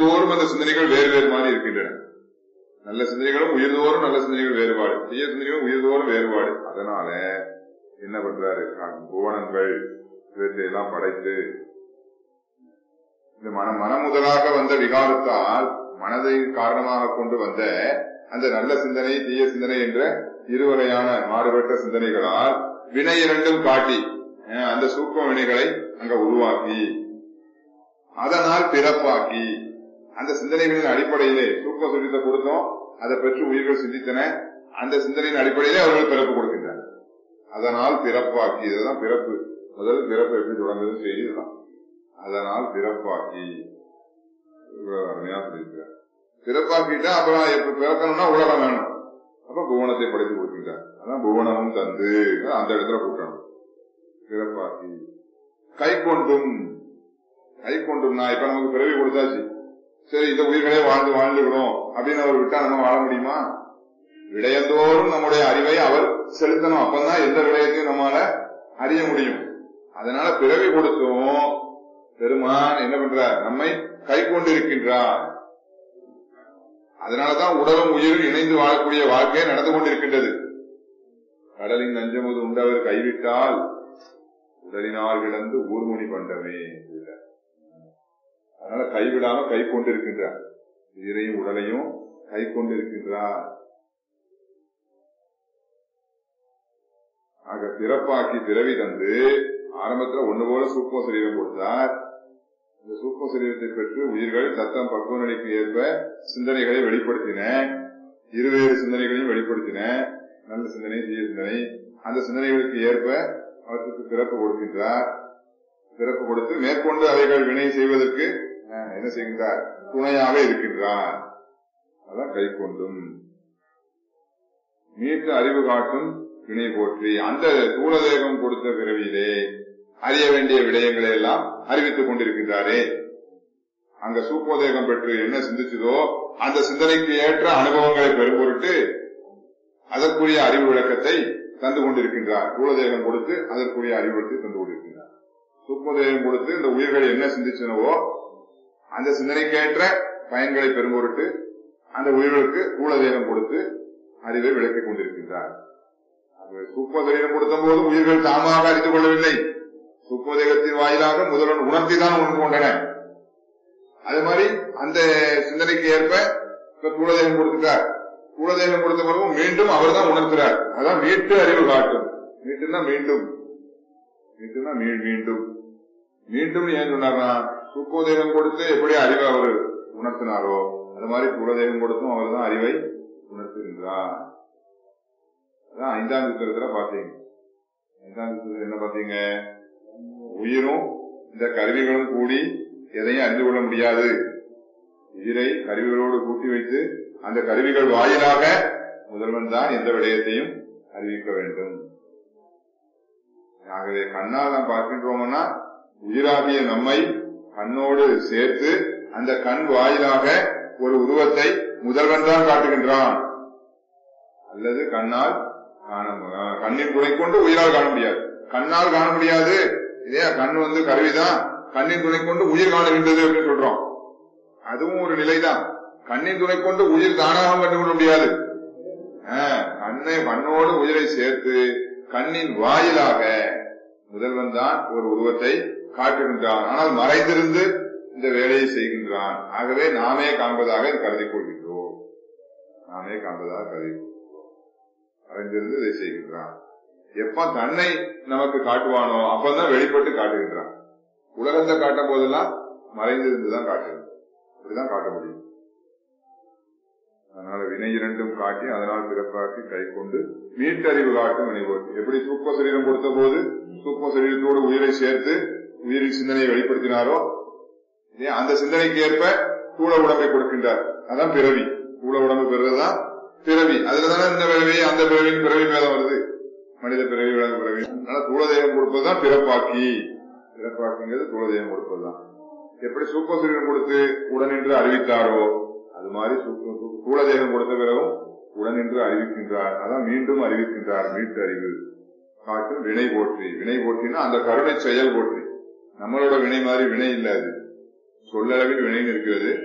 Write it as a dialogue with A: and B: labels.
A: உயிர்தோறும் அந்த சிந்தனைகள் வேறு வேறு மாதிரி இருக்கின்றன நல்ல சிந்தனைகளும் உயிர்தோறும் நல்ல சிந்தனைகள் வேறுபாடு தீய சிந்தனைகளும் உயிர்தோறும் வேறுபாடு அதனால என்ன பண்றாரு புவனங்கள் இவற்றை எல்லாம் படைத்து இந்த மன மனம் முதலாக வந்த விகாரத்தால் மனதை காரணமாக கொண்டு வந்த அந்த நல்ல சிந்தனை தீய சிந்தனை என்ற இருவகையான மாறுபட்ட சிந்தனைகளால் வினை இரண்டும் காட்டி அஹ், அந்த சூக்ம வினைகளை அங்க உருவாக்கி அதனால் பிறப்பாக்கி அந்த சிந்தனைகளின் அடிப்படையிலே சூக்ம சுரித்தை கொடுத்தோம் அதை பெற்று உயிர்கள் சிந்தித்தன அந்த சிந்தனையின் அடிப்படையிலே அவர்கள் பிறப்பு கொடுக்கின்றனர் அதனால் பிறப்பாக்கி இதுதான் பிறப்பு முதல் பிறப்பு எப்படி தொடங்குதுன்னு செய்தி இதுதான் அதனால் பிறப்பாக்கி இவ்வளவு அருமையா சொல்லியிருக்கிறார் பிறப்பாக்கிட்டா அப்புறம் எப்ப பிறக்கணும்னா உலகம் வேணும் அப்ப புவனத்தை படைத்து கொடுக்கின்றார் அதான் புவனமும் தந்து அந்த இடத்துல கூட்டணும் பிறப்பாக்கி கை கொண்டும் கை கொண்டும்னா இப்ப நமக்கு பிறவி கொடுத்தாச்சு சரி இந்த உயிர்களே வாழ்ந்து வாழ்ந்துக்கிறோம் அப்படின்னு அவர் விட்டா நம்ம வாழ முடியுமா விடயந்தோறும் நம்முடைய அறிவை அவர் செலுத்தணும் அப்பதான் எந்த விடயத்தையும் நம்மால அறிய முடியும் அதனால பிறவி கொடுத்தும் பெருமான் என்ன பண்றார் நம்மை கை கொண்டிருக்கின்றார் அதனாலதான் உடலும் உயிரும் இணைந்து வாழக்கூடிய வாழ்க்கையே நடந்து கொண்டிருக்கின்றது கடலின் நஞ்சமுது உண்டவர் கைவிட்டால் உடலினால் கிடந்து ஊர்முனி பண்டமே அதனால கைவிடாம கை கொண்டிருக்கின்றார் உயிரையும் உடலையும் கை கொண்டிருக்கின்றார் ஆக பிறப்பாக்கி பிறவி தந்து ஆரம்பத்துல ஒண்ணு போல சூக்ம சரீரம் கொடுத்தார் இந்த சூக்ம சரீரத்தை பெற்று உயிர்கள் தத்தம் பக்குவ நிலைக்கு ஏற்ப சிந்தனைகளை வெளிப்படுத்தின இருவேறு சிந்தனைகளையும் வெளிப்படுத்தின நல்ல சிந்தனை தீய சிந்தனை அந்த சிந்தனைகளுக்கு ஏற்ப அவற்றுக்கு பிறப்பு கொடுக்கின்றார் பிறப்பு கொடுத்து மேற்கொண்டு அவைகள் வினை செய்வதற்கு அஹ், என்ன செய்கின்றார் துணையாக இருக்கின்றார் அதான் கை கொண்டும் மீட்டு அறிவு காட்டும் வினை போற்றி அந்த தூளதேகம் கொடுத்த பிறவியிலே அறிய வேண்டிய விடயங்களை எல்லாம் அறிவித்துக் கொண்டிருக்கின்றாரே அங்க சூப்போதேகம் பெற்று என்ன சிந்திச்சதோ அந்த சிந்தனைக்கு ஏற்ற அனுபவங்களை பெறும் பொருட்டு அதற்குரிய அறிவு விளக்கத்தை தந்து கொண்டிருக்கின்றார் தூளதேகம் கொடுத்து அதற்குரிய அறிவு விளக்கத்தை தந்து கொண்டிருக்கின்றார் சூப்போதேகம் கொடுத்து இந்த உயிர்கள் என்ன சிந்திச்சனவோ அந்த சிந்தனைக்கேற்ற பயன்களை பெறும் பொருட்டு அந்த உயிர்களுக்கு தூளதேகம் கொடுத்து அறிவை விளக்கிக் கொண்டிருக்கின்றார் சூப்போதேகம் கொடுத்த போது உயிர்கள் தாமாக அறிந்து கொள்ளவில்லை சூப்போதேகத்தின் வாயிலாக முதல்வன் உணர்த்தி தான் உணர்ந்து கொண்டன அது மாதிரி அந்த சிந்தனைக்கு ஏற்ப இப்ப தூளதேகம் கொடுத்துட்டார் தூளதேகம் கொடுத்த பிறகும் மீண்டும் அவர் தான் உணர்த்துறார் அதான் மீட்டு அறிவு காட்டும் மீட்டுன்னா மீண்டும் மீட்டும்னா மீ- மீண்டும் மீண்டும் ஏன் சொன்னார்னா சூப்போதேகம் கொடுத்து எப்படி அறிவை அவர் உணர்த்தினாரோ அது மாதிரி தூளதேகம் கொடுத்தும் அவர் தான் அறிவை உணர்த்துகின்றார் அதான் ஐந்தாம் சித்திரத்துல பாத்தீங்க ஐந்தாம் சித்திரத்துல என்ன பாத்தீங்க உயிரும் இந்த கருவிகளும் கூடி எதையும் அறிந்து கொள்ள முடியாது உயிரை கருவிகளோடு கூட்டி வைத்து அந்த கருவிகள் வாயிலாக முதல்வன் தான் எந்த விடயத்தையும் அறிவிக்க வேண்டும் ஆகவே கண்ணால் நாம் பார்க்கின்றோம்னா உயிராகிய நம்மை கண்ணோடு சேர்த்து அந்த கண் வாயிலாக ஒரு உருவத்தை முதல்வன் தான் காட்டுகின்றான் அல்லது கண்ணால் காண மு- கண்ணின் துணை கொண்டு உயிரால் காண முடியாது கண்ணால் காண முடியாது இல்லையா கண் வந்து கருவிதான் கண்ணின் துணை கொண்டு உயிர் காணுகின்றது அப்படின்னு சொல்றோம் அதுவும் ஒரு நிலைதான் கண்ணின் துணை கொண்டு உயிர் தானாக கண்டுகொள்ள முடியாது ஆஹ், கண்ணை கண்ணோடு உயிரை சேர்த்து கண்ணின் வாயிலாக முதல்வன் தான் ஒரு உருவத்தை காட்டுகின்றான் ஆனால் மறைந்திருந்து இந்த வேலையை செய்கின்றான் ஆகவே நாமே காண்பதாக கருதிக் கொள்கின்றோம் நாமே காண்பதாக கருதி கொள்கின்றோம் மறைந்திருந்து இதை செய்கின்றான் எப்ப தன்னை நமக்கு காட்டுவானோ அப்பதான் வெளிப்பட்டு காட்டுகின்றான் உலகத்தை காட்டும் போதெல்லாம் மறைந்திருந்துதான் காட்டுகிறான் அப்படிதான் காட்ட முடியும் அதனால வினை இரண்டும் காட்டி அதனால் பிறப்பாக்கி கை கொண்டு மீட்டறிவு காட்டும் வினைவோட்டு எப்படி சூப்ப சரீரம் கொடுத்த போது சூப்ப சரீரத்தோடு உயிரை சேர்த்து உயிரின் சிந்தனையை வெளிப்படுத்தினாரோ இதே அந்த சிந்தனைக்கு ஏற்ப தூள உடம்பை கொடுக்கின்றார் அதான் பிறவி தூள உடம்பு பெறுவதுதான் பிறவி அதுலதானே இந்த பிறவி அந்த பிறவியின் பிறவி பேதம் வருது மனித பிறவி விலங்கு பிறவி அதனால தூளதேகம் கொடுப்பதுதான் பிறப்பாக்கி பிறப்பாக்கிங்கிறது தூளதேகம் கொடுப்பதுதான் எப்படி சூப்ப சரீரம் கொடுத்து உடனின்று அறிவித்தாரோ அது மாதிரி தூளதேகம் கொடுத்த பிறகும் உடனின்று அறிவிக்கின்றார் அதான் மீண்டும் அறிவிக்கின்றார் மீட்டு அறிவு காட்டும் வினை போற்றி வினை போற்றினா அந்த கருணை செயல் போற்றி நம்மளோட வினை மாதிரி வினை இல்ல அது சொல்லளவில் வினை இருக்கிறது